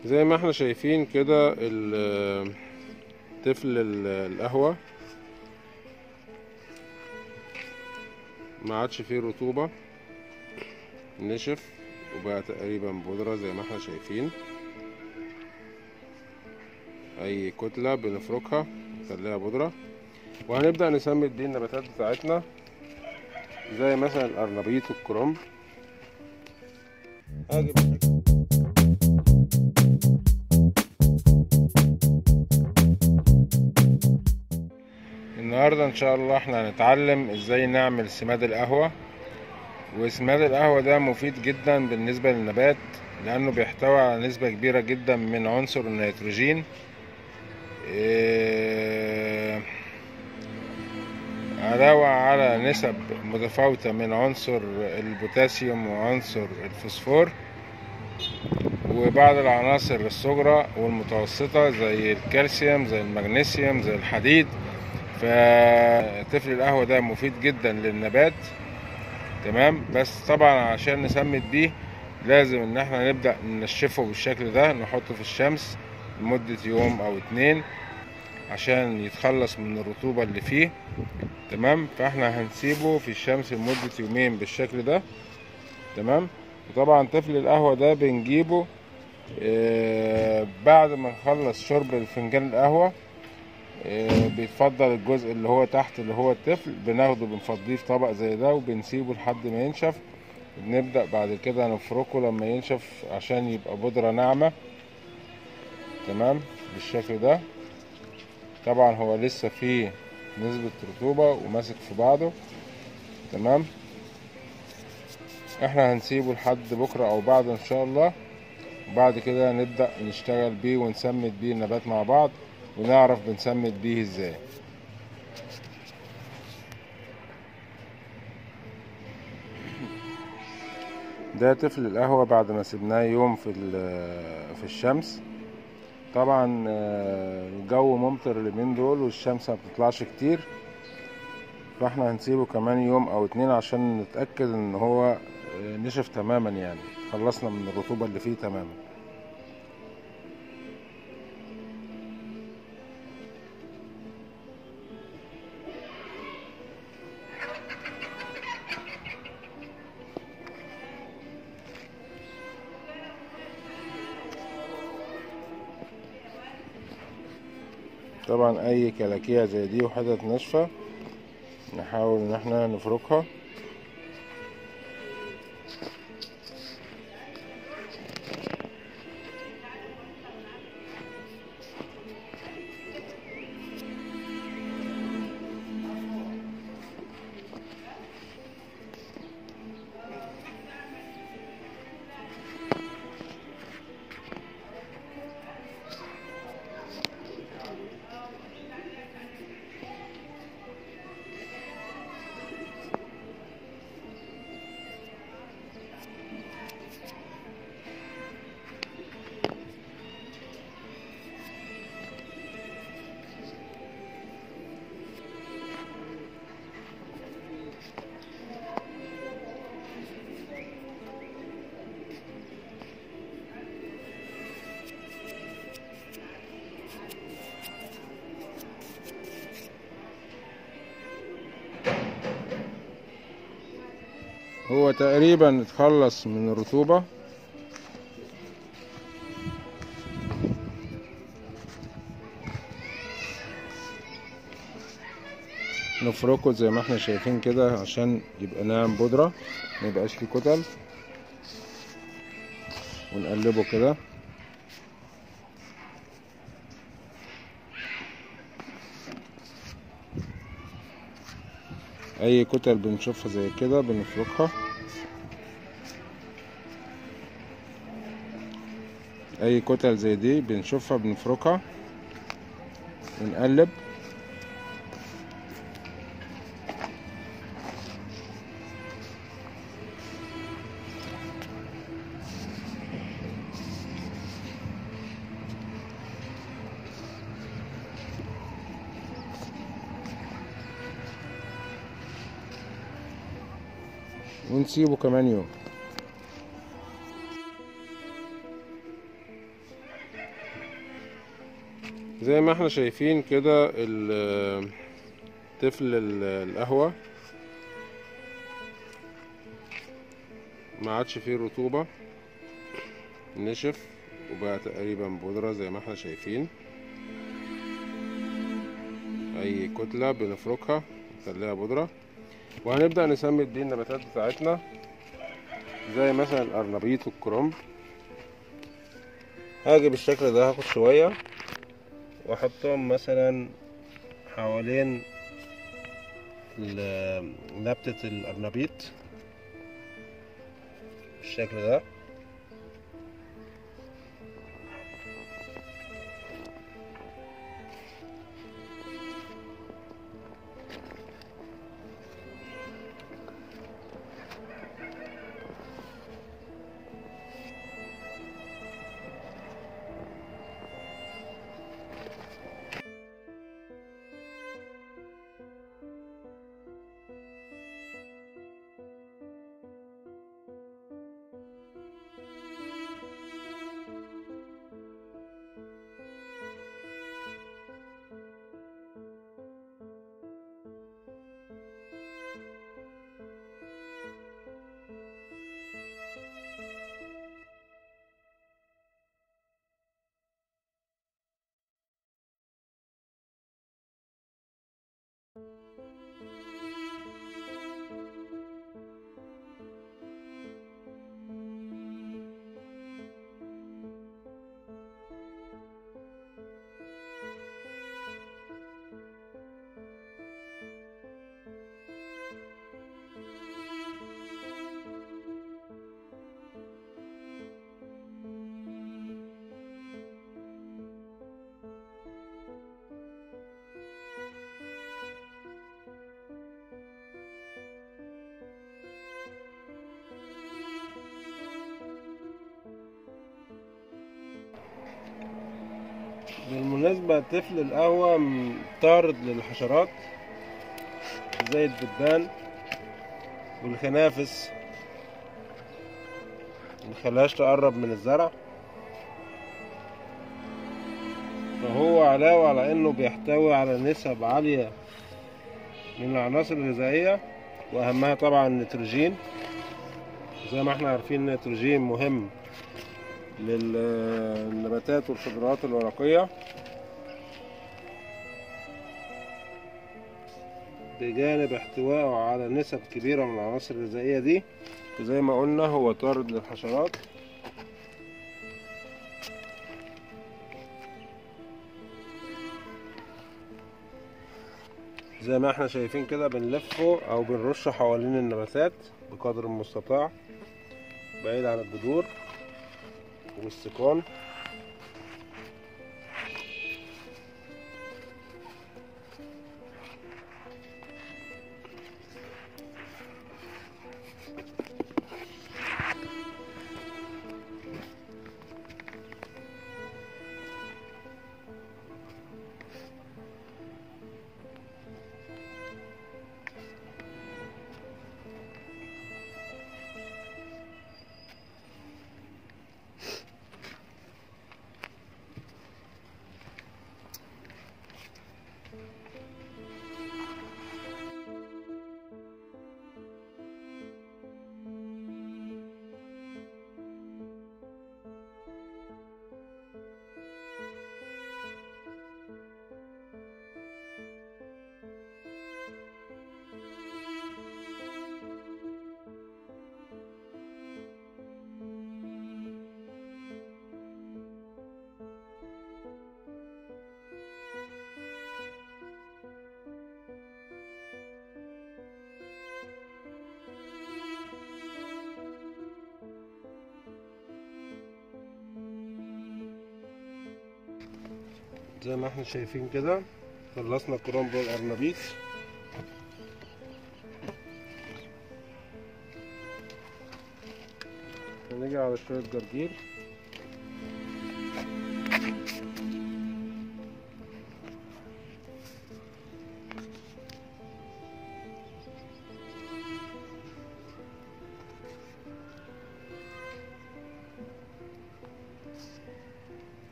زي ما احنا شايفين كده ال- تفل ال- القهوة ما عادش فيه رطوبة نشف وبقى تقريبا بودرة زي ما احنا شايفين اي كتلة بنفركها نخليها بودرة وهنبدأ نسمد بيه النباتات بتاعتنا زي مثلا القرنبيط والكرنب هاجي بالحاجة. النهاردة ان شاء الله احنا هنتعلم ازاي نعمل سماد القهوة وسماد القهوة ده مفيد جدا بالنسبة للنبات لانه بيحتوي على نسبة كبيرة جدا من عنصر النيتروجين إيه، علاوة على نسب متفاوتة من عنصر البوتاسيوم وعنصر الفوسفور وبعض العناصر الصغرى والمتوسطة زي الكالسيوم زي المغنيسيوم زي الحديد فتفل القهوة ده مفيد جدا للنبات تمام بس طبعا عشان نسمد بيه لازم ان احنا نبدأ ننشفه بالشكل ده نحطه في الشمس لمدة يوم او اتنين عشان يتخلص من الرطوبة اللي فيه تمام فاحنا هنسيبه في الشمس لمدة يومين بالشكل ده تمام وطبعا تفل القهوة ده بنجيبه آه، بعد ما نخلص شرب الفنجان القهوة آه، بيتفضل الجزء اللي هو تحت اللي هو التفل بناخده بنفضيه في طبق زي ده وبنسيبه لحد ما ينشف بنبدأ بعد كده نفركه لما ينشف عشان يبقى بودرة ناعمة تمام بالشكل ده طبعا هو لسه فيه نسبة رطوبة وماسك في بعضه تمام احنا هنسيبه لحد بكرة او بعد ان شاء الله وبعد كده نبدأ نشتغل بيه ونسمد بيه النبات مع بعض ونعرف بنسمد بيه ازاي ده طفل القهوة بعد ما سيبناه يوم في ال- في الشمس طبعا آه، الجو ممطر اليومين دول والشمس ما بتطلعش كتير فاحنا هنسيبه كمان يوم او اتنين عشان نتأكد ان هو آه، نشف تماما يعني خلصنا من الرطوبة اللي فيه تماما طبعا اي كلاكيع زي دي وحتت ناشفة نحاول ان احنا نفركها هو تقريبا اتخلص من الرطوبة نفركه زي ما احنا شايفين كده عشان يبقى ناعم بودرة ميبقاش فيه كتل ونقلبه كده اي كتل بنشوفها زي كده بنفركها اي كتل زي دي بنشوفها بنفركها ونقلب ونسيبه كمان يوم زي ما احنا شايفين كده ال- تفل ال- القهوة ما عادش فيه رطوبة نشف وبقى تقريبا بودرة زي ما احنا شايفين اي كتلة بنفركها نخليها بودرة وهنبدأ نسمد بيه النباتات بتاعتنا زي مثلا القرنبيط والكرنب هاجي بالشكل ده هاخد شوية واحطهم مثلا حوالين ال- نبتة القرنبيط بالشكل ده بالمناسبة تفل القهوة م- طارد للحشرات زي الدبان والخنافس مخليهاش تقرب من الزرع فهو علاوة على انه بيحتوي على نسب عالية من العناصر الغذائية واهمها طبعا النيتروجين زي ما احنا عارفين النيتروجين مهم للنباتات والخضروات الورقية بجانب احتوائه على نسب كبيرة من العناصر الغذائية دي وزي ما قلنا هو طارد للحشرات زي ما احنا شايفين كده بنلفه او بنرشه حوالين النباتات بقدر المستطاع بعيد عن الجذور والسكان زي ما احنا شايفين كده خلصنا الكرنب والقرنبيط هنيجي على شوية جرجير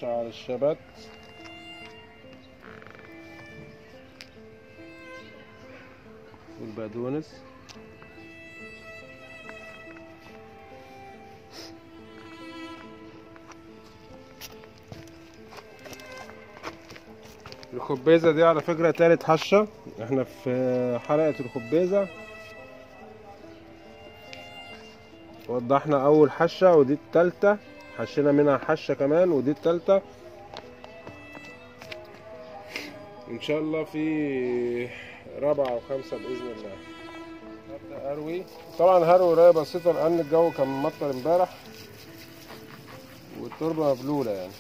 نرش على الشبت والبقدونس الخبيزة دي على فكرة تالت حشة احنا في حلقة الخبيزة وضحنا اول حشة ودي التالتة حشينا منها حشة كمان ودي التالتة ان شاء الله في رابعة وخمسة بإذن الله هبدأ أروي طبعا هروي رأي بسيطة لأن الجو كان ممطر امبارح والتربة مبلولة يعني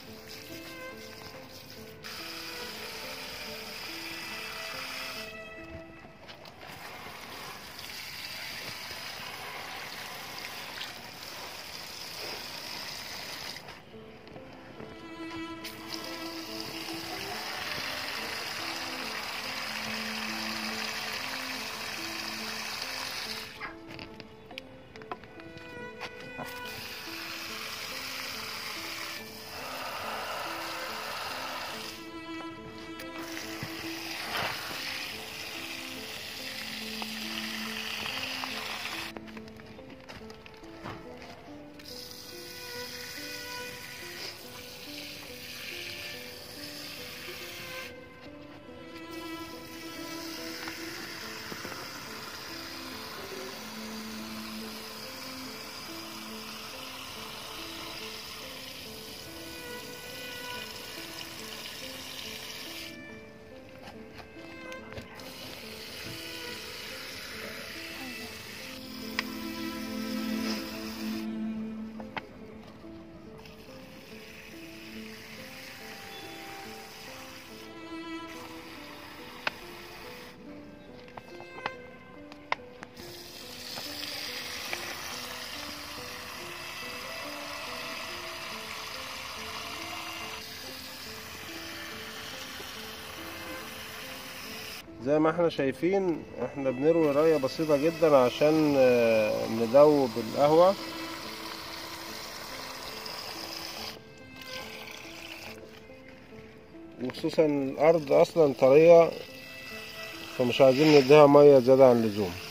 زي ما احنا شايفين احنا بنروي رية بسيطة جدا عشان آه، ندوب القهوة وخصوصا الأرض أصلا طرية فمش عايزين نديها مية زيادة عن اللزوم